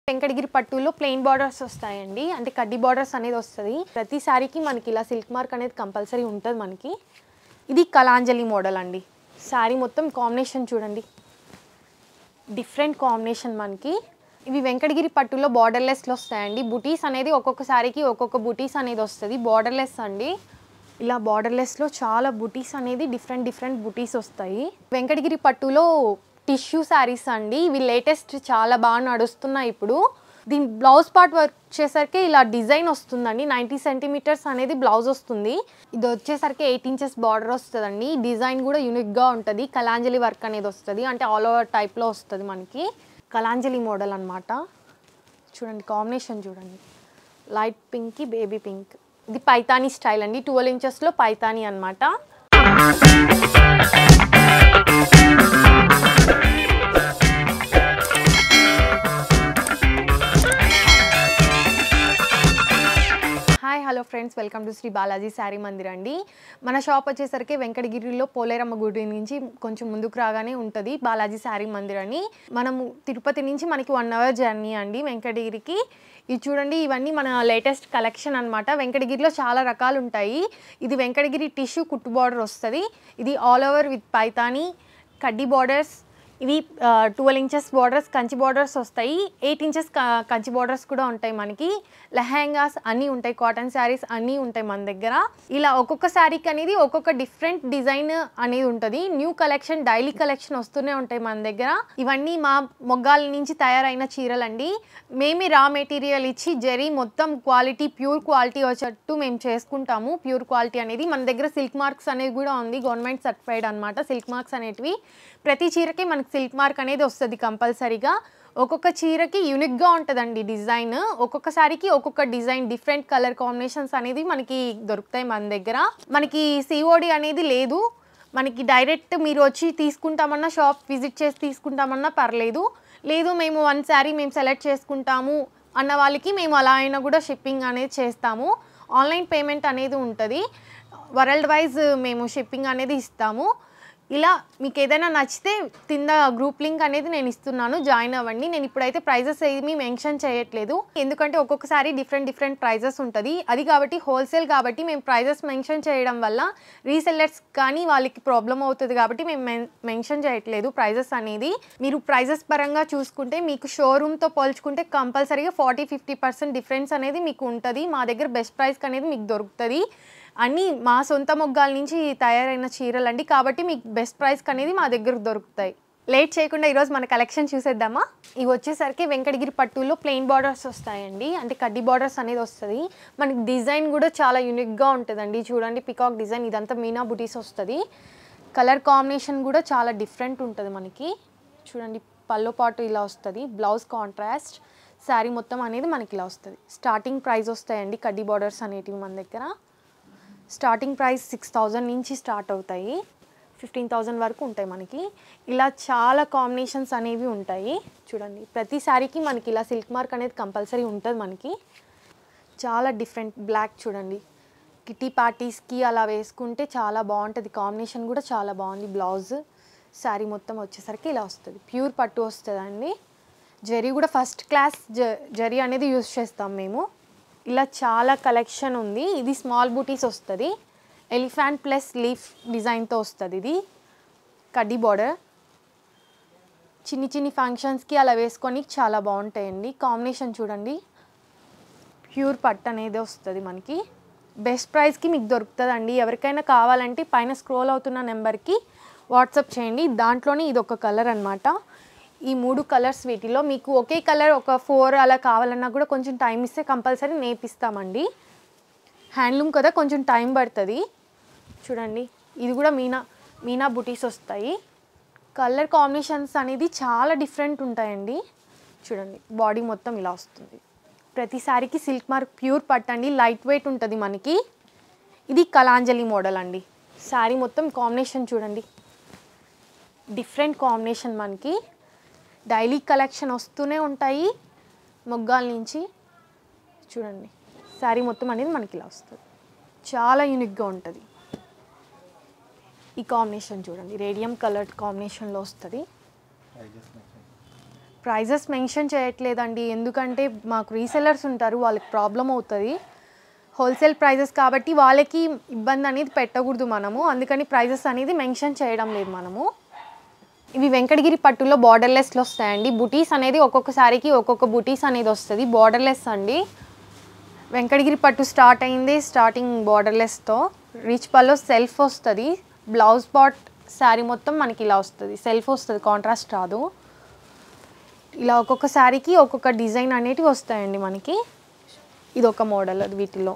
వెంకటగిరి పట్టులో plain borders వస్తాయండి అంటే కడ్డీ బార్డర్స్ అనేది వస్తుంది ప్రతి శారీకి మనకి ఇలా సిల్క్ మార్క్ అనేది కంపల్సరీ ఉంటుంది మనకి ఇది కలాంజలి మోడల్ అండి శారీ మొత్తం కాంబినేషన్ చూడండి డిఫరెంట్ కాంబినేషన్ మనకి ఇవి వెంకటగిరి పట్టులో బార్డర్లెస్లో వస్తాయండి బుటీస్ అనేది ఒక్కొక్క శారీకి ఒక్కొక్క బుటీస్ అనేది వస్తుంది బార్డర్లెస్ అండి ఇలా బార్డర్లెస్లో చాలా బుటీస్ అనేది డిఫరెంట్ డిఫరెంట్ బుటీస్ వస్తాయి వెంకటగిరి పట్టులో టిష్యూ శారీస్ అండి ఇవి లేటెస్ట్ చాలా బాగా నడుస్తున్నాయి ఇప్పుడు దీని బ్లౌజ్ పార్ట్ వచ్చేసరికి ఇలా డిజైన్ వస్తుందండి నైంటీ సెంటీమీటర్స్ అనేది బ్లౌజ్ వస్తుంది ఇది వచ్చేసరికి ఎయిట్ ఇంచెస్ బార్డర్ వస్తుందండి డిజైన్ కూడా యూనిక్గా ఉంటుంది కలాంజలి వర్క్ అనేది వస్తుంది అంటే ఆల్ ఓవర్ టైప్లో వస్తుంది మనకి కలాంజలి మోడల్ అన్నమాట చూడండి కాంబినేషన్ చూడండి లైట్ పింక్కి బేబీ పింక్ ఇది పైతానీ స్టైల్ అండి ట్వెల్వ్ ఇంచెస్లో పైతానీ అన్నమాట hi hello friends welcome to Shri Balaji saree Mandir అండి మన షాప్ వచ్చేసరికి వెంకటగిరిలో పోలేరమ్మ గుడి నుంచి కొంచెం ముందుకు రాగానే ఉంటుంది బాలాజీ శారీ మందిర్ అని మనము తిరుపతి నుంచి మనకి వన్ అవర్ జర్నీ అండి వెంకటగిరికి ఇది చూడండి ఇవన్నీ మన లేటెస్ట్ కలెక్షన్ అనమాట వెంకటగిరిలో చాలా రకాలు ఉంటాయి ఇది వెంకటగిరి టిష్యూ కుట్టు బార్డర్ వస్తుంది ఇది ఆల్ ఓవర్ విత్ పైతానీ కడ్డీ బార్డర్స్ ఇవి twelve inches borders Kanchi borders వస్తాయి ఎయిట్ ఇంచెస్ కంచి బార్డర్స్ కూడా ఉంటాయి మనకి లెహంగాస్ అన్నీ ఉంటాయి కాటన్ శారీస్ అన్నీ ఉంటాయి మన దగ్గర ఇలా ఒక్కొక్క శారీకి అనేది ఒక్కొక్క డిఫరెంట్ డిజైన్ అనేది ఉంటుంది న్యూ కలెక్షన్ డైలీ కలెక్షన్ వస్తూనే ఉంటాయి మన దగ్గర ఇవన్నీ మా మొగ్గాల నుంచి తయారైన చీరలండి మేమే రా మెటీరియల్ ఇచ్చి జరీ మొత్తం క్వాలిటీ ప్యూర్ క్వాలిటీ వచ్చేటట్టు మేము చేసుకుంటాము ప్యూర్ క్వాలిటీ అనేది మన దగ్గర సిల్క్ మార్క్స్ అనేది కూడా ఉంది గవర్నమెంట్ సర్టిఫైడ్ అనమాట సిల్క్ మార్క్స్ అనేటివి ప్రతి చీరకి మనకి సిల్క్ మార్క్ అనేది వస్తుంది కంపల్సరీగా ఒక్కొక్క చీరకి యూనిక్గా ఉంటుందండి డిజైన్ ఒక్కొక్క సారీకి ఒక్కొక్క డిజైన్ డిఫరెంట్ కలర్ కాంబినేషన్స్ అనేది మనకి దొరుకుతాయి మన దగ్గర మనకి సిఓడి అనేది లేదు మనకి డైరెక్ట్ మీరు వచ్చి తీసుకుంటామన్నా షాప్ విజిట్ చేసి తీసుకుంటామన్నా పర్లేదు లేదు మేము వన్ శారీ మేము సెలెక్ట్ చేసుకుంటాము అన్న వాళ్ళకి మేము అలా అయినా కూడా షిప్పింగ్ అనేది చేస్తాము ఆన్లైన్ పేమెంట్ అనేది ఉంటుంది వరల్డ్ వైజ్ మేము షిప్పింగ్ అనేది ఇస్తాము ఇలా మీకు ఏదైనా నచ్చితే కింద గ్రూప్ లింక్ అనేది నేను ఇస్తున్నాను జాయిన్ అవ్వండి నేను ఇప్పుడైతే ప్రైజెస్ ఏమీ మెన్షన్ చేయట్లేదు ఎందుకంటే ఒక్కొక్కసారి డిఫరెంట్ డిఫరెంట్ ప్రైజెస్ ఉంటుంది అది కాబట్టి హోల్సేల్ కాబట్టి మేము ప్రైజెస్ మెన్షన్ చేయడం వల్ల రీసెల్లర్స్ కానీ వాళ్ళకి ప్రాబ్లం అవుతుంది కాబట్టి మేము మెన్ మెన్షన్ చేయట్లేదు ప్రైజెస్ అనేది మీరు ప్రైజెస్ పరంగా చూసుకుంటే మీకు షోరూమ్తో పోల్చుకుంటే కంపల్సరీగా ఫార్టీ ఫిఫ్టీ పర్సెంట్ డిఫరెన్స్ అనేది మీకు ఉంటుంది మా దగ్గర బెస్ట్ ప్రైస్కి అనేది మీకు దొరుకుతుంది అన్నీ మా సొంత మొగ్గాల నుంచి తయారైన చీరలు అండి కాబట్టి మీకు బెస్ట్ ప్రైస్కి అనేది మా దగ్గర దొరుకుతాయి లేట్ చేయకుండా ఈరోజు మన కలెక్షన్ చూసేద్దామా ఇవి వచ్చేసరికి వెంకటగిరి పట్టులో ప్లెయిన్ బార్డర్స్ వస్తాయండి అంటే కడ్డీ బార్డర్స్ అనేది వస్తుంది మనకి డిజైన్ కూడా చాలా యూనిక్గా ఉంటుందండి చూడండి పికాక్ డిజైన్ ఇదంతా మీనా బుటీస్ వస్తుంది కలర్ కాంబినేషన్ కూడా చాలా డిఫరెంట్ ఉంటుంది మనకి చూడండి పల్లో పాటు ఇలా వస్తుంది బ్లౌజ్ కాంట్రాస్ట్ శారీ మొత్తం అనేది మనకి ఇలా వస్తుంది స్టార్టింగ్ ప్రైస్ వస్తాయండి కడ్డీ బార్డర్స్ అనేటివి మన దగ్గర స్టార్టింగ్ ప్రైస్ సిక్స్ థౌజండ్ నుంచి స్టార్ట్ అవుతాయి ఫిఫ్టీన్ థౌజండ్ వరకు ఉంటాయి మనకి ఇలా చాలా కాంబినేషన్స్ అనేవి ఉంటాయి చూడండి ప్రతి శారీకి మనకి ఇలా సిల్క్ మార్క్ అనేది కంపల్సరీ ఉంటుంది మనకి చాలా డిఫరెంట్ బ్లాక్ చూడండి కిటీ పార్టీస్కి అలా వేసుకుంటే చాలా బాగుంటుంది కాంబినేషన్ కూడా చాలా బాగుంది బ్లౌజ్ శారీ మొత్తం వచ్చేసరికి ఇలా వస్తుంది ప్యూర్ పట్టు వస్తుందండి జరీ కూడా ఫస్ట్ క్లాస్ జ జరీ అనేది యూస్ చేస్తాం మేము ఇలా చాలా కలెక్షన్ ఉంది ఇది స్మాల్ బూటీస్ వస్తుంది ఎలిఫాంట్ ప్లస్ లీఫ్ డిజైన్తో వస్తుంది ఇది కడ్డీ బార్డర్ చిన్ని చిన్ని ఫంక్షన్స్కి అలా వేసుకొని చాలా బాగుంటాయండి కాంబినేషన్ చూడండి ప్యూర్ పట్టు అనేది వస్తుంది మనకి బెస్ట్ ప్రైస్కి మీకు దొరుకుతుందండి ఎవరికైనా కావాలంటే పైన స్క్రోల్ అవుతున్న నెంబర్కి వాట్సాప్ చేయండి దాంట్లోనే ఇది ఒక కలర్ అనమాట ఈ మూడు కలర్స్ వీటిలో మీకు ఒకే కలర్ ఒక ఫోర్ అలా కావాలన్నా కూడా కొంచెం టైం ఇస్తే కంపల్సరీ నేపిస్తామండి హ్యాండ్లూమ్ కదా కొంచెం టైం పడుతుంది చూడండి ఇది కూడా మీనా మీనా బుటీస్ వస్తాయి కలర్ కాంబినేషన్స్ అనేది చాలా డిఫరెంట్ ఉంటాయండి చూడండి బాడీ మొత్తం ఇలా వస్తుంది ప్రతి శారీకి సిల్క్ మార్క్ ప్యూర్ పట్టండి లైట్ వెయిట్ ఉంటుంది మనకి ఇది కలాంజలి మోడల్ అండి శారీ మొత్తం కాంబినేషన్ చూడండి డిఫరెంట్ కాంబినేషన్ మనకి డైలీ కలెక్షన్ వస్తూనే ఉంటాయి మొగ్గాల నుంచి చూడండి శారీ మొత్తం అనేది మనకి ఇలా వస్తుంది చాలా యూనిక్గా ఉంటుంది ఈ కాంబినేషన్ చూడండి రేడియం కలర్ కాంబినేషన్లో వస్తుంది ప్రైజెస్ మెన్షన్ చేయట్లేదండి ఎందుకంటే మాకు రీసెలర్స్ ఉంటారు వాళ్ళకి ప్రాబ్లం అవుతుంది హోల్సేల్ ప్రైజెస్ కాబట్టి వాళ్ళకి ఇబ్బంది అనేది పెట్టకూడదు మనము అందుకని ప్రైజెస్ అనేది మెన్షన్ చేయడం లేదు మనము ఇవి వెంకటగిరి పట్టులో బార్డర్లెస్లో వస్తాయండి బుటీస్ అనేది ఒక్కొక్క సారీకి ఒక్కొక్క బుటీస్ అనేది వస్తుంది బార్డర్లెస్ అండి వెంకటగిరి పట్టు స్టార్ట్ అయింది స్టార్టింగ్ బార్డర్లెస్తో రిచ్ పల్లో సెల్ఫ్ వస్తుంది బ్లౌజ్ పాట్ శారీ మొత్తం మనకి ఇలా వస్తుంది సెల్ఫ్ వస్తుంది కాంట్రాస్ట్ రాదు ఇలా ఒక్కొక్క శారీకి ఒక్కొక్క డిజైన్ అనేటివి వస్తాయండి మనకి ఇది ఒక మోడల్ అది వీటిలో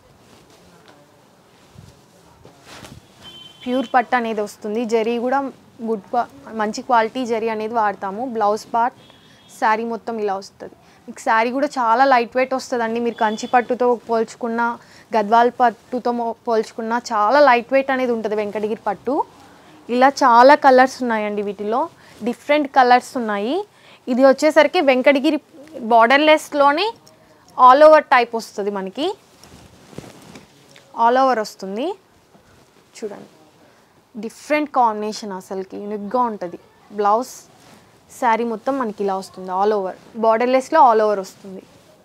ప్యూర్ పట్టు అనేది వస్తుంది జరీ కూడా గుడ్ క్వా- మంచి క్వాలిటీ జరీ అనేది వాడతాము బ్లౌజ్ పార్ట్ శారీ మొత్తం ఇలా వస్తుంది మీకు శారీ కూడా చాలా లైట్ వెయిట్ వస్తుందండి మీరు కంచి పట్టుతో పోల్చుకున్న గద్వాల్ పట్టుతో మో- పోల్చుకున్న చాలా లైట్ వెయిట్ అనేది ఉంటుంది వెంకటగిరి పట్టు ఇలా చాలా కలర్స్ ఉన్నాయండి వీటిలో డిఫరెంట్ కలర్స్ ఉన్నాయి ఇది వచ్చేసరికి వెంకటగిరి బార్డర్లెస్లోనే ఆల్ ఓవర్ టైప్ వస్తుంది మనకి ఆల్ ఓవర్ వస్తుంది చూడండి డిఫరెంట్ కాంబినేషన్ అసలుకి యూనిక్గా ఉంటుంది బ్లౌజ్ శారీ మొత్తం మనకి ఇలా వస్తుంది ఆల్ ఓవర్ బార్డర్లెస్లో ఆల్ ఓవర్ వస్తుంది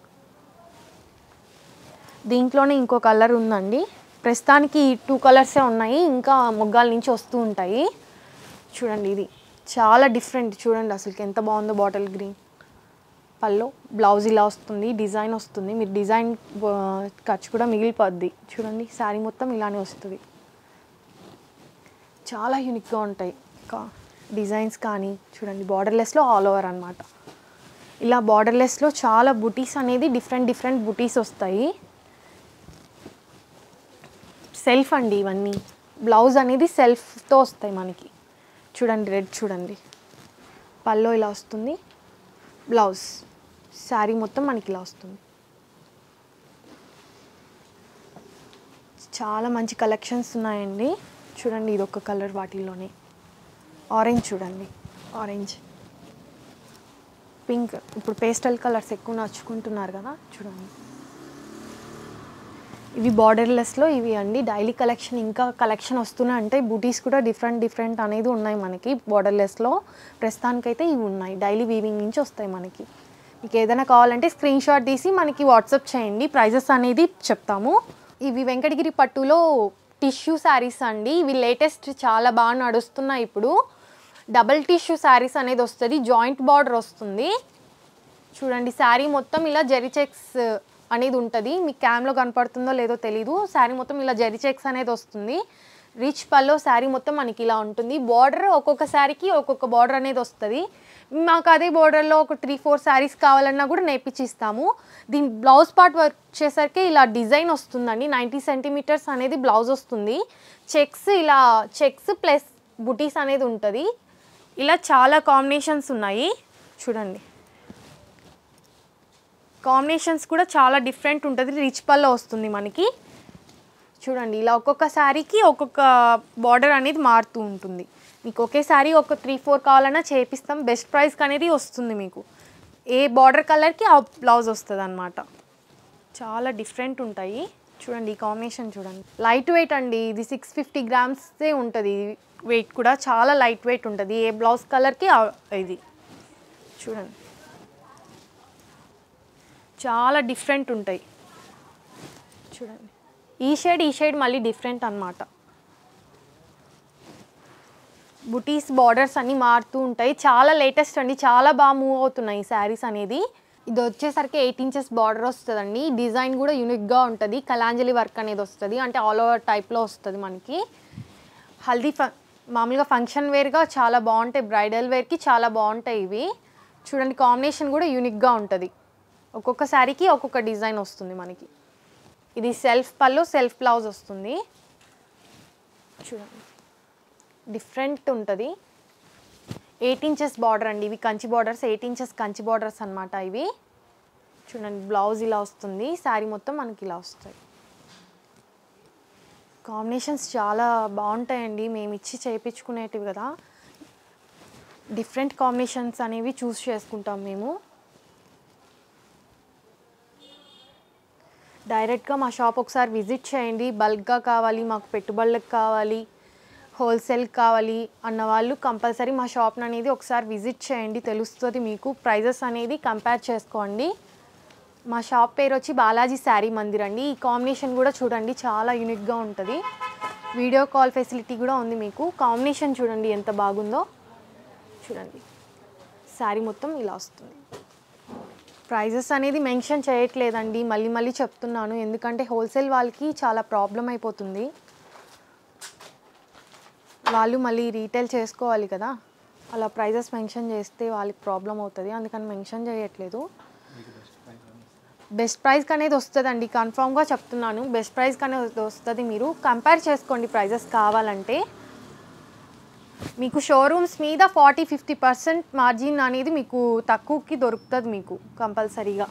దీంట్లోనే ఇంకో కలర్ ఉందండి ప్రస్తుతానికి ఈ టూ కలర్సే ఉన్నాయి ఇంకా మొగ్గాల నుంచి వస్తూ ఉంటాయి చూడండి ఇది చాలా డిఫరెంట్ చూడండి అసలుకి ఎంత బాగుందో బాటిల్ గ్రీన్ పళ్ళు బ్లౌజ్ ఇలా వస్తుంది డిజైన్ వస్తుంది మీరు డిజైన్ ఆ, ఖర్చు కూడా మిగిలిపోద్ది చూడండి శారీ మొత్తం ఇలానే వస్తుంది చాలా యూనిక్గా ఉంటాయి కా- డిజైన్స్ కానీ చూడండి బార్డర్లెస్లో ఆల్ ఓవర్ అనమాట ఇలా బార్డర్లెస్లో చాలా బుటీస్ అనేది డిఫరెంట్ డిఫరెంట్ బుటీస్ వస్తాయి సెల్ఫ్ అండి ఇవన్నీ బ్లౌజ్ అనేది సెల్ఫ్తో వస్తాయి మనకి చూడండి రెడ్ చూడండి పల్లో ఇలా వస్తుంది బ్లౌజ్ శారీ మొత్తం మనకి ఇలా వస్తుంది చాలా మంచి కలెక్షన్స్ ఉన్నాయండి చూడండి ఇది ఒక కలర్ వాటిల్లోనే ఆరెంజ్ చూడండి ఆరెంజ్ పింక్ ఇప్పుడు పేస్టల్ కలర్స్ ఎక్కువ నచ్చుకుంటున్నారు కదా చూడండి ఇవి బార్డర్లెస్లో ఇవి అండి డైలీ కలెక్షన్ ఇంకా కలెక్షన్ వస్తూనే ఉంటాయి బూటీస్ కూడా డిఫరెంట్ డిఫరెంట్ అనేది ఉన్నాయి మనకి బార్డర్లెస్లో ప్రస్తుతానికైతే ఇవి ఉన్నాయి డైలీ వీవింగ్ నుంచి వస్తాయి మనకి మీకు ఏదైనా కావాలంటే స్క్రీన్ షాట్ తీసి మనకి వాట్సాప్ చేయండి ప్రైజెస్ అనేది చెప్తాము ఇవి వెంకటగిరి పట్టులో టిష్యూ శారీస్ అండి ఇవి లేటెస్ట్ చాలా బాగా నడుస్తున్నాయి ఇప్పుడు డబల్ టిష్యూ శారీస్ అనేది వస్తుంది జాయింట్ బార్డర్ వస్తుంది చూడండి శారీ మొత్తం ఇలా జెరీ చెక్స్ అనేది ఉంటుంది మీకు క్యామ్లో కనపడుతుందో లేదో తెలీదు శారీ మొత్తం ఇలా జెరీ చెక్స్ అనేది వస్తుంది రిచ్ పల్లో శారీ మొత్తం మనకి ఇలా ఉంటుంది బార్డర్ ఒక్కొక్క శారీకి ఒక్కొక్క బార్డర్ అనేది వస్తుంది మాకు అదే బార్డర్లో ఒక త్రీ ఫోర్ శారీస్ కావాలన్నా కూడా నేర్పించి ఇస్తాము దీని బ్లౌజ్ పార్ట్ వర్క్ వచ్చేసరికి ఇలా డిజైన్ వస్తుందండి నైంటీ సెంటీమీటర్స్ అనేది బ్లౌజ్ వస్తుంది చెక్స్ ఇలా చెక్స్ ప్లస్ బుటీస్ అనేది ఉంటుంది ఇలా చాలా కాంబినేషన్స్ ఉన్నాయి చూడండి కాంబినేషన్స్ కూడా చాలా డిఫరెంట్ ఉంటుంది రిచ్ పల్లో వస్తుంది మనకి చూడండి ఇలా ఒక్కొక్క శారీకి ఒక్కొక్క బార్డర్ అనేది మారుతూ ఉంటుంది మీకు ఒకే శారీ ఒక త్రీ ఫోర్ కావాలన్నా చేపిస్తాం బెస్ట్ ప్రైస్కి అనేది వస్తుంది మీకు ఏ బార్డర్ కలర్కి ఆ బ్లౌజ్ వస్తుంది అనమాట చాలా డిఫరెంట్ ఉంటాయి చూడండి ఈ కాంబినేషన్ చూడండి లైట్ వెయిట్ అండి ఇది సిక్స్ ఫిఫ్టీ గ్రామ్సే ఉంటుంది వెయిట్ కూడా చాలా లైట్ వెయిట్ ఉంటుంది ఏ బ్లౌజ్ కలర్కి ఆ- ఇది చూడండి చాలా డిఫరెంట్ ఉంటాయి చూడండి ఈ షేడ్ ఈ షేడ్ మళ్ళీ డిఫరెంట్ అన్నమాట బుటీస్ బార్డర్స్ అన్నీ మారుతూ ఉంటాయి చాలా లేటెస్ట్ అండి చాలా బాగా మూవ్ అవుతున్నాయి ఈ శారీస్ అనేది ఇది వచ్చేసరికి ఎయిట్ ఇంచెస్ బార్డర్ వస్తుందండి డిజైన్ కూడా యూనిక్గా ఉంటుంది కలాంజలి వర్క్ అనేది వస్తుంది అంటే ఆల్ ఓవర్ టైప్లో వస్తుంది మనకి హల్దీ ఫ మామూలుగా ఫంక్షన్ వేర్గా చాలా బాగుంటాయి బ్రైడల్ వేర్కి చాలా బాగుంటాయి ఇవి చూడండి కాంబినేషన్ కూడా యూనిక్గా ఉంటుంది ఒక్కొక్క శారీకి ఒక్కొక్క డిజైన్ వస్తుంది మనకి ఇది సెల్ఫ్ పళ్ళు సెల్ఫ్ బ్లౌజ్ వస్తుంది చూడండి డిఫరెంట్ ఉంటుంది ఎయిట్ ఇంచెస్ బార్డర్ అండి ఇవి Kanchi borders eight inches Kanchi borders అన్నమాట ఇవి చూడండి బ్లౌజ్ ఇలా వస్తుంది శారీ మొత్తం మనకి ఇలా వస్తాయి కాంబినేషన్స్ చాలా బాగుంటాయండి మేము ఇచ్చి చేయించుకునేటివి కదా డిఫరెంట్ కాంబినేషన్స్ అనేవి చూస్ చేసుకుంటాం మేము డైరెక్ట్గా మా షాప్ ఒకసారి విజిట్ చేయండి బల్క్గా కావాలి మాకు పెట్టుబడులకు కావాలి హోల్సేల్ కావాలి అన్న వాళ్ళు కంపల్సరీ మా షాప్ అనేది ఒకసారి విజిట్ చేయండి తెలుస్తుంది మీకు ప్రైజెస్ అనేది కంపేర్ చేసుకోండి మా షాప్ పేరు వచ్చి బాలాజీ శారీ మందిర్ అండి ఈ కాంబినేషన్ కూడా చూడండి చాలా యూనిక్గా ఉంటుంది వీడియో కాల్ ఫెసిలిటీ కూడా ఉంది మీకు కాంబినేషన్ చూడండి ఎంత బాగుందో చూడండి శారీ మొత్తం ఇలా వస్తుంది ప్రైజెస్ అనేది మెన్షన్ చేయట్లేదండి మళ్ళీ మళ్ళీ చెప్తున్నాను ఎందుకంటే హోల్సేల్ వాళ్ళకి చాలా ప్రాబ్లం అయిపోతుంది వాళ్ళు మళ్ళీ రీటైల్ చేసుకోవాలి కదా అలా ప్రైజెస్ మెన్షన్ చేస్తే వాళ్ళకి ప్రాబ్లం అవుతుంది అందుకని మెన్షన్ చేయట్లేదు బెస్ట్ ప్రైస్కి అనేది వస్తుందండి కన్ఫామ్గా చెప్తున్నాను బెస్ట్ ప్రైస్కి అనేది వస్తుంది మీరు కంపేర్ చేసుకోండి ప్రైజెస్ కావాలంటే మీకు షోరూమ్స్ మీద ఫార్టీ ఫిఫ్టీ పర్సెంట్ మార్జిన్ అనేది మీకు తక్కువకి దొరుకుతుంది మీకు కంపల్సరీగా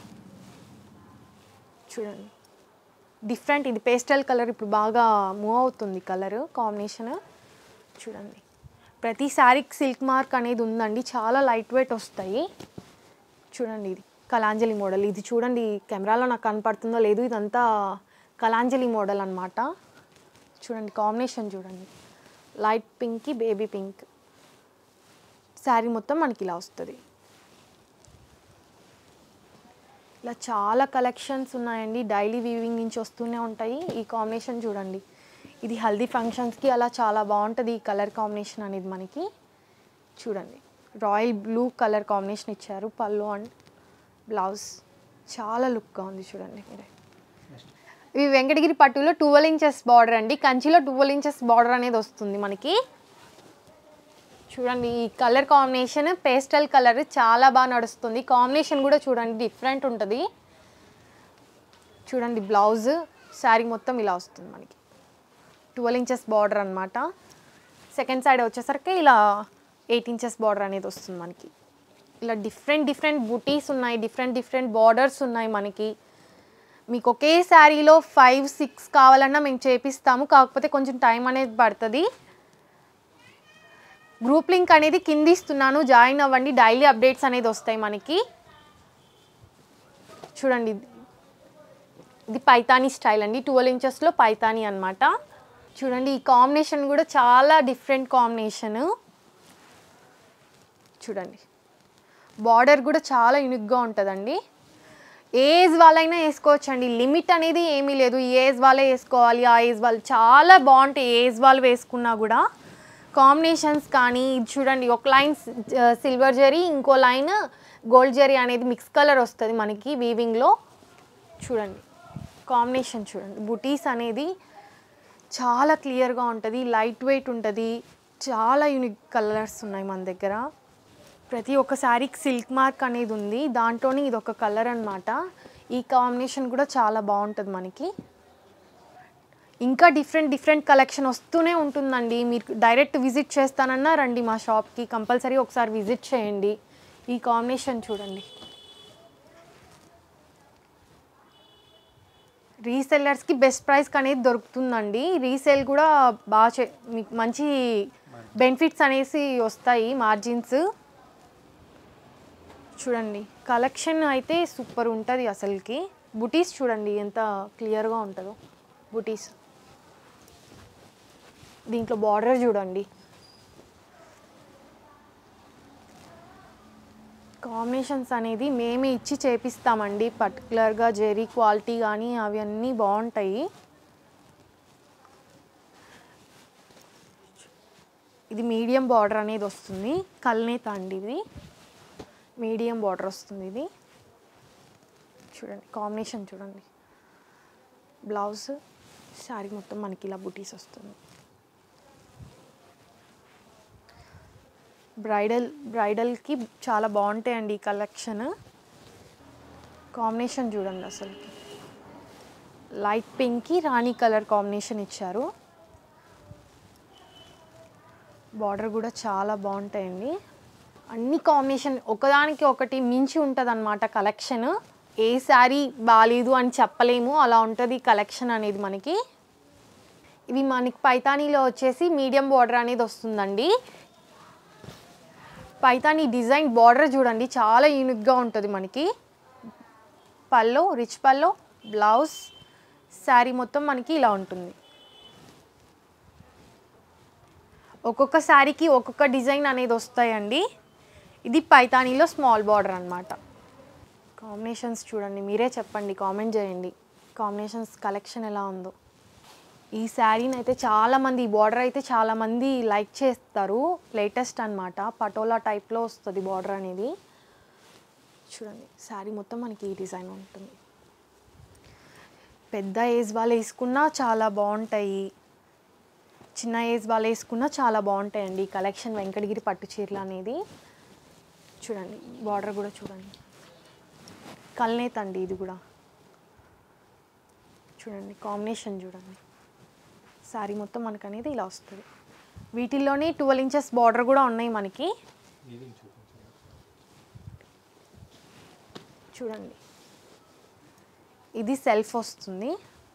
చూడండి డిఫరెంట్ ఇది పేస్టల్ కలర్ ఇప్పుడు బాగా మూవ్ అవుతుంది కలర్ కాంబినేషన్ చూడండి ప్రతి శారీకి సిల్క్ మార్క్ అనేది ఉందండి చాలా లైట్ వెయిట్ వస్తాయి చూడండి ఇది కలాంజలి మోడల్ ఇది చూడండి కెమెరాలో నాకు కనపడుతుందో లేదు ఇదంతా కలాంజలి మోడల్ అన్నమాట చూడండి కాంబినేషన్ చూడండి లైట్ పింక్కి బేబీ పింక్ శారీ మొత్తం మనకి ఇలా వస్తుంది ఇలా చాలా కలెక్షన్స్ ఉన్నాయండి డైలీ వీవింగ్ నుంచి వస్తూనే ఉంటాయి ఈ కాంబినేషన్ చూడండి ఇది హల్దీ ఫంక్షన్స్కి అలా చాలా బాగుంటుంది ఈ కలర్ కాంబినేషన్ అనేది మనకి చూడండి రాయల్ బ్లూ కలర్ కాంబినేషన్ ఇచ్చారు పళ్ళు అండ్ బ్లౌజ్ చాలా లుక్గా ఉంది చూడండి మీరే ఇవి వెంకటగిరి పట్టులో ట్వెల్వ్ ఇంచెస్ బార్డర్ అండి కంచిలో ట్వెల్వ్ ఇంచెస్ బార్డర్ అనేది వస్తుంది మనకి చూడండి ఈ కలర్ కాంబినేషన్ పేస్టల్ కలర్ చాలా బాగా నడుస్తుంది కాంబినేషన్ కూడా చూడండి డిఫరెంట్ ఉంటుంది చూడండి బ్లౌజ్ శారీ మొత్తం ఇలా వస్తుంది మనకి ట్వెల్వ్ ఇంచెస్ బార్డర్ అనమాట సెకండ్ సైడ్ వచ్చేసరికి ఇలా ఎయిట్ ఇంచెస్ బార్డర్ అనేది వస్తుంది మనకి ఇలా డిఫరెంట్ డిఫరెంట్ బుటీస్ ఉన్నాయి డిఫరెంట్ డిఫరెంట్ బార్డర్స్ ఉన్నాయి మనకి మీకు ఒకే శారీలో ఫైవ్ సిక్స్ కావాలన్నా మేము చేపిస్తాము కాకపోతే కొంచెం టైం అనేది పడుతుంది గ్రూప్ లింక్ అనేది కింద ఇస్తున్నాను జాయిన్ అవ్వండి డైలీ అప్డేట్స్ అనేది వస్తాయి మనకి చూడండి ఇది. ఇది పైతానీ స్టైల్ అండి ట్వెల్వ్ ఇంచెస్లో పైతానీ అన్నమాట చూడండి ఈ కాంబినేషన్ కూడా చాలా డిఫరెంట్ కాంబినేషన్ చూడండి బార్డర్ కూడా చాలా యూనిక్గా ఉంటుందండి ఏ ఏజ్ వాళ్ళైనా వేసుకోవచ్చండి లిమిట్ అనేది ఏమీ లేదు ఈ ఏజ్ వాళ్ళే వేసుకోవాలి ఆ ఏజ్ వాళ్ళు చాలా బాగుంటాయి ఏ ఏజ్ వాళ్ళు వేసుకున్నా కూడా కాంబినేషన్స్ కానీ ఇది చూడండి ఒక లైన్ సిల్వర్ జరీ ఇంకో లైన్ గోల్డ్ జరీ అనేది మిక్స్ కలర్ వస్తుంది మనకి వీవింగ్లో చూడండి కాంబినేషన్ చూడండి బుటీస్ అనేది చాలా క్లియర్గా ఉంటుంది లైట్ వెయిట్ ఉంటుంది చాలా యూనిక్ కలర్స్ ఉన్నాయి మన దగ్గర ప్రతి ఒక్క శారీకి సిల్క్ మార్క్ అనేది ఉంది దాంట్లోనే ఇది ఒక కలర్ అన్నమాట ఈ కాంబినేషన్ కూడా చాలా బాగుంటుంది మనకి ఇంకా డిఫరెంట్ డిఫరెంట్ కలెక్షన్ వస్తూనే ఉంటుందండి మీరు డైరెక్ట్ విజిట్ చేస్తానన్నా రండి మా షాప్కి కంపల్సరీ ఒకసారి విజిట్ చేయండి ఈ కాంబినేషన్ చూడండి రీసెల్లర్స్కి బెస్ట్ ప్రైస్కి అనేది దొరుకుతుందండి రీసేల్ కూడా బాగా చే మీకు మంచి బెనిఫిట్స్ అనేసి వస్తాయి మార్జిన్స్ చూడండి కలెక్షన్ అయితే సూపర్ ఉంటుంది అసలుకి బుటీస్ చూడండి ఎంత క్లియర్గా ఉంటుందో బుటీస్ దీంట్లో బార్డర్ చూడండి కాంబినేషన్స్ అనేది మేమే ఇచ్చి చేపిస్తామండి పర్టికులర్గా జెరీ క్వాలిటీ కానీ అవి అన్నీ బాగుంటాయి ఇది మీడియం బార్డర్ అనేది వస్తుంది కల్నేత అండి ఇది మీడియం బార్డర్ వస్తుంది ఇది చూడండి కాంబినేషన్ చూడండి బ్లౌజ్ శారీ మొత్తం మనకి ఇలా బుటీస్ వస్తుంది బ్రైడల్ బ్రైడల్కి చాలా బాగుంటాయండి ఈ కలెక్షన్ కాంబినేషన్ చూడండి అసలు లైట్ పింక్కి రాణి కలర్ కాంబినేషన్ ఇచ్చారు బార్డర్ కూడా చాలా బాగుంటాయండి అన్ని కాంబినేషన్ ఒకదానికి ఒకటి మించి ఉంటుంది అనమాట కలెక్షన్ ఏ శారీ బాగాలేదు అని చెప్పలేము అలా ఉంటుంది కలెక్షన్ అనేది మనకి ఇవి మనకి పైతానీలో వచ్చేసి మీడియం బార్డర్ అనేది వస్తుందండి పైతానీ డిజైన్ బార్డర్ చూడండి చాలా యూనిక్గా ఉంటుంది మనకి పల్లో రిచ్ పల్లో బ్లౌజ్ శారీ మొత్తం మనకి ఇలా ఉంటుంది ఒక్కొక్క శారీకి ఒక్కొక్క డిజైన్ అనేది వస్తాయండి ఇది పైతానీలో స్మాల్ బార్డర్ అనమాట కాంబినేషన్స్ చూడండి మీరే చెప్పండి కామెంట్ చేయండి కాంబినేషన్స్ కలెక్షన్ ఎలా ఉందో ఈ శారీని అయితే చాలామంది ఈ బార్డర్ అయితే చాలామంది లైక్ చేస్తారు లేటెస్ట్ అన్నమాట పటోలా టైప్లో వస్తుంది బార్డర్ అనేది చూడండి శారీ మొత్తం మనకి ఈ డిజైన్ ఉంటుంది పెద్ద ఏజ్ వాళ్ళు వేసుకున్నా చాలా బాగుంటాయి చిన్న ఏజ్ వాళ్ళు వేసుకున్నా చాలా బాగుంటాయండి ఈ కలెక్షన్ వెంకటగిరి పట్టు చీరలు అనేది చూడండి బార్డర్ కూడా చూడండి కల్నేత్ అండి ఇది కూడా చూడండి కాంబినేషన్ చూడండి శారీ మొత్తం మనకు అనేది ఇలా వస్తుంది వీటిల్లోనే ట్వెల్వ్ ఇంచెస్ బార్డర్ కూడా ఉన్నాయి మనకి చూడండి ఇది సెల్ఫ్ వస్తుంది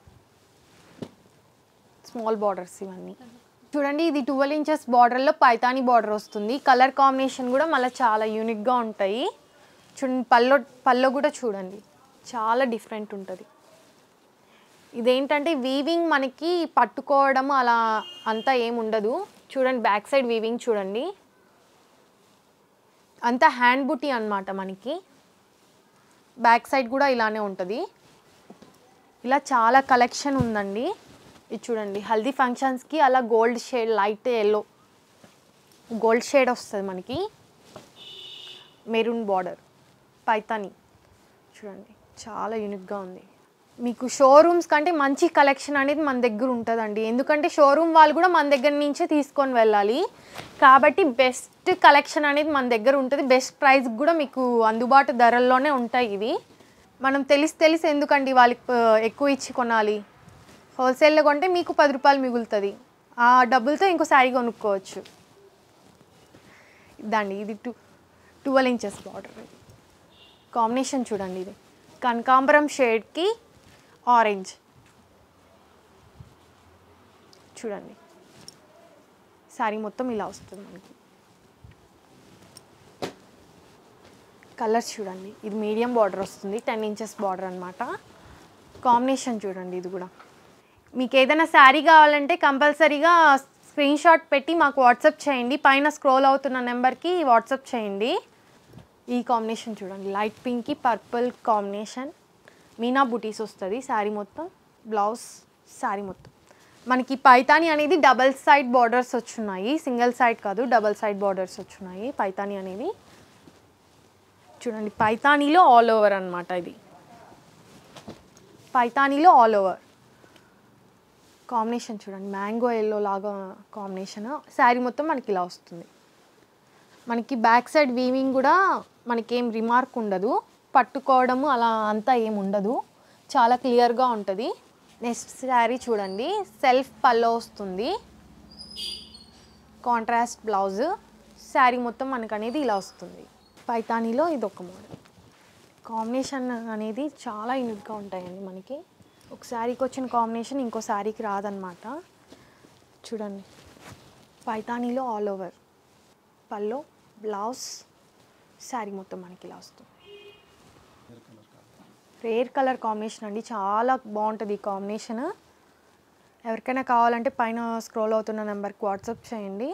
స్మాల్ బార్డర్స్ ఇవన్నీ చూడండి ఇది ట్వెల్వ్ ఇంచెస్ బార్డర్లో పైతాని బార్డర్ వస్తుంది కలర్ కాంబినేషన్ కూడా మళ్ళీ చాలా యూనిక్గా ఉంటాయి చూడండి పల్లో పల్లో కూడా చూడండి చాలా డిఫరెంట్ ఉంటుంది ఇదేంటంటే వీవింగ్ మనకి పట్టుకోవడం అలా అంతా ఏమి ఉండదు చూడండి బ్యాక్ సైడ్ వీవింగ్ చూడండి అంతా హ్యాండ్ బుటీ అన్నమాట మనకి బ్యాక్ సైడ్ కూడా ఇలానే ఉంటుంది ఇలా చాలా కలెక్షన్ ఉందండి ఇది చూడండి హల్దీ ఫంక్షన్స్కి అలా gold shade light yellow gold shade వస్తుంది మనకి మెరూన్ బార్డర్ పైతాని చూడండి చాలా యూనిక్గా ఉంది మీకు షోరూమ్స్ కంటే మంచి కలెక్షన్ అనేది మన దగ్గర ఉంటుందండి ఎందుకంటే షోరూమ్ వాళ్ళు కూడా మన దగ్గర నుంచే తీసుకొని వెళ్ళాలి కాబట్టి బెస్ట్ కలెక్షన్ అనేది మన దగ్గర ఉంటుంది బెస్ట్ ప్రైస్ కూడా మీకు అందుబాటు ధరల్లోనే ఉంటాయి ఇవి మనం తెలిసి తెలిసి ఎందుకండి వాళ్ళకి ఆ, ఎక్కువ ఇచ్చి కొనాలి హోల్సేల్లో కొంటే మీకు పది రూపాయలు మిగులుతుంది ఆ డబ్బులతో ఇంకో శారీ కొనుక్కోవచ్చు ఇదండి ఇది two twelve inches border combination చూడండి ఇది కనకాంబరం షేడ్కి ఆరెంజ్ చూడండి శారీ మొత్తం ఇలా వస్తుంది మనకి కలర్స్ చూడండి ఇది మీడియం బార్డర్ వస్తుంది టెన్ ఇంచెస్ బార్డర్ అనమాట కాంబినేషన్ చూడండి ఇది కూడా మీకు ఏదైనా శారీ కావాలంటే కంపల్సరీగా స్క్రీన్ షాట్ పెట్టి మాకు వాట్సాప్ చేయండి పైన స్క్రోల్ అవుతున్న నెంబర్కి వాట్సాప్ చేయండి ఈ కాంబినేషన్ చూడండి లైట్ పింక్కి పర్పుల్ కాంబినేషన్ మీనా బుటీస్ వస్తుంది శారీ మొత్తం బ్లౌజ్ శారీ మొత్తం మనకి పైతాని అనేది డబల్ సైడ్ బార్డర్స్ వచ్చున్నాయి సింగిల్ సైడ్ కాదు డబల్ సైడ్ బార్డర్స్ వచ్చున్నాయి పైతాని అనేది చూడండి పైతానీలో ఆల్ ఓవర్ అనమాట ఇది పైతానీలో ఆల్ ఓవర్ కాంబినేషన్ చూడండి మ్యాంగో ఎల్లో లాగా కాంబినేషన్ శారీ మొత్తం మనకి ఇలా వస్తుంది మనకి బ్యాక్ సైడ్ వీవింగ్ కూడా మనకేం రిమార్క్ ఉండదు పట్టుకోవడము అలా అంతా ఏం ఉండదు చాలా క్లియర్గా ఉంటుంది నెక్స్ట్ శారీ చూడండి సెల్ఫ్ పల్లో వస్తుంది కాంట్రాస్ట్ బ్లౌజ్ శారీ మొత్తం మనకు అనేది ఇలా వస్తుంది పైతానీలో ఇది ఒక మోడల్ కాంబినేషన్ అనేది చాలా యూనిక్గా ఉంటాయండి మనకి ఒక శారీకి వచ్చిన కాంబినేషన్ ఇంకో శారీకి రాదనమాట చూడండి పైతానీలో all over pallu blouse saree మొత్తం మనకి ఇలా వస్తుంది రేర్ కలర్ కాంబినేషన్ అండి చాలా బాగుంటుంది ఈ కాంబినేషన్ ఎవరికైనా కావాలంటే పైన స్క్రోల్ అవుతున్న నెంబర్కి వాట్సాప్ చేయండి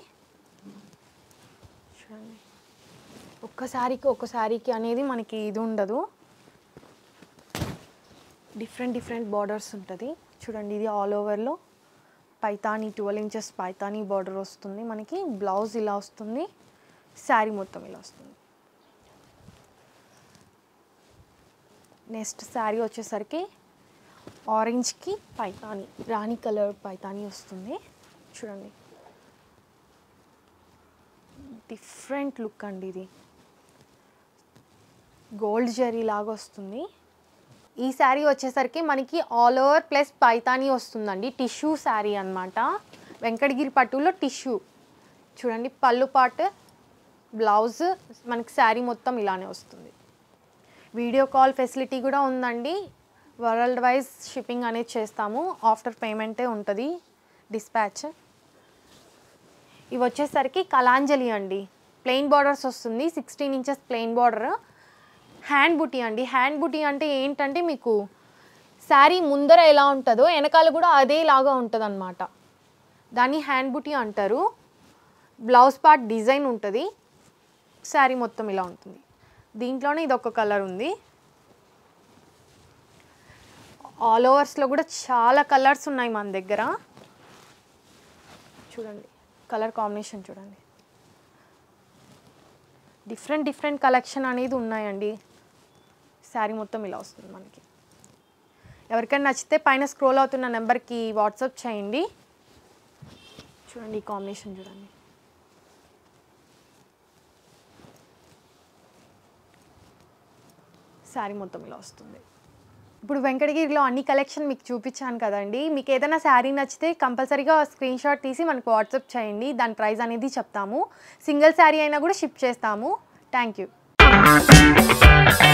చూడండి ఒక్క శారీకి ఒక్క శారీకి అనేది మనకి ఇది ఉండదు డిఫరెంట్ డిఫరెంట్ బార్డర్స్ ఉంటుంది చూడండి ఇది ఆల్ ఓవర్లో Paithani twelve inches Paithani border వస్తుంది మనకి బ్లౌజ్ ఇలా వస్తుంది శారీ మొత్తం ఇలా వస్తుంది నెక్స్ట్ శారీ వచ్చేసరికి ఆరెంజ్కి పైతానీ రాణి కలర్ పైతానీ వస్తుంది చూడండి డిఫరెంట్ లుక్ అండి ఇది గోల్డ్ జరీ లాగా వస్తుంది ఈ శారీ వచ్చేసరికి మనకి ఆల్ ఓవర్ ప్లస్ పైతానీ వస్తుందండి టిష్యూ శారీ అన్నమాట వెంకటగిరి పట్టులో టిష్యూ చూడండి పళ్ళు పాట్ బ్లౌజ్ మనకి శారీ మొత్తం ఇలానే వస్తుంది వీడియో కాల్ ఫెసిలిటీ కూడా ఉందండి వరల్డ్ వైజ్ షిప్పింగ్ అనేది చేస్తాము ఆఫ్టర్ పేమెంటే ఉంటుంది డిస్పాచ్ ఇవి వచ్చేసరికి కలాంజలి అండి ప్లెయిన్ బార్డర్స్ వస్తుంది sixteen inches plain border hand buti అండి హ్యాండ్ బుటీ అంటే ఏంటంటే మీకు శారీ ముందర ఎలా ఉంటుందో వెనకాల కూడా అదేలాగా ఉంటుంది అనమాట దాన్ని హ్యాండ్ బుటీ అంటారు బ్లౌజ్ పార్ట్ డిజైన్ ఉంటుంది శారీ మొత్తం ఇలా ఉంటుంది దీంట్లోనే ఇది ఒక కలర్ ఉంది ఆల్ ఓవర్స్లో కూడా చాలా కలర్స్ ఉన్నాయి మన దగ్గర చూడండి కలర్ కాంబినేషన్ చూడండి డిఫరెంట్ డిఫరెంట్ కలెక్షన్ అనేది ఉన్నాయండి శారీ మొత్తం ఇలా వస్తుంది మనకి ఎవరికైనా నచ్చితే పైన స్క్రోల్ అవుతున్న నెంబర్కి వాట్సాప్ చేయండి చూడండి ఈ కాంబినేషన్ చూడండి శారీ మొత్తం ఇలా వస్తుంది ఇప్పుడు వెంకటగిరిలో అన్ని కలెక్షన్ మీకు చూపించాను కదండి మీకు ఏదైనా శారీ నచ్చితే కంపల్సరీగా స్క్రీన్ షాట్ తీసి మనకు వాట్సాప్ చేయండి దాని ప్రైస్ అనేది చెప్తాము సింగిల్ శారీ అయినా కూడా షిప్ చేస్తాము థ్యాంక్ యూ